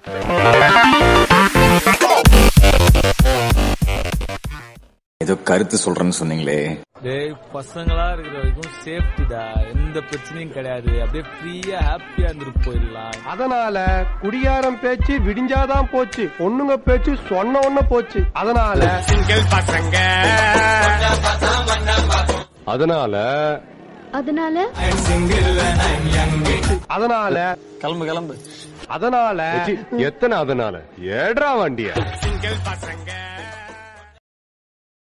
ஏதோ கருத்து சொல்றேன்னு சொன்னீங்களே டேய் பசங்களா இருக்கிற வரைக்கும் சேஃப்டிடா எந்த பிரச்சனையும் கிடையாது அப்படியே ஃப்ரீயா ஹாப்பியா இருந்துட்டு போயிடலாம் அதனால குடியாரம் பேச்சு விடிஞ்சாதான் போச்சு பொண்ணுங்க பேச்சு சொன்ன உடனே போச்சு அதனால சிங்கிள் பசங்க அதனால அதனால அதனால கிளம்பு கிளம்பு அதனால எத்தனை அதனால ஏட்ரா வண்டியா சிங்கிள் பசங்க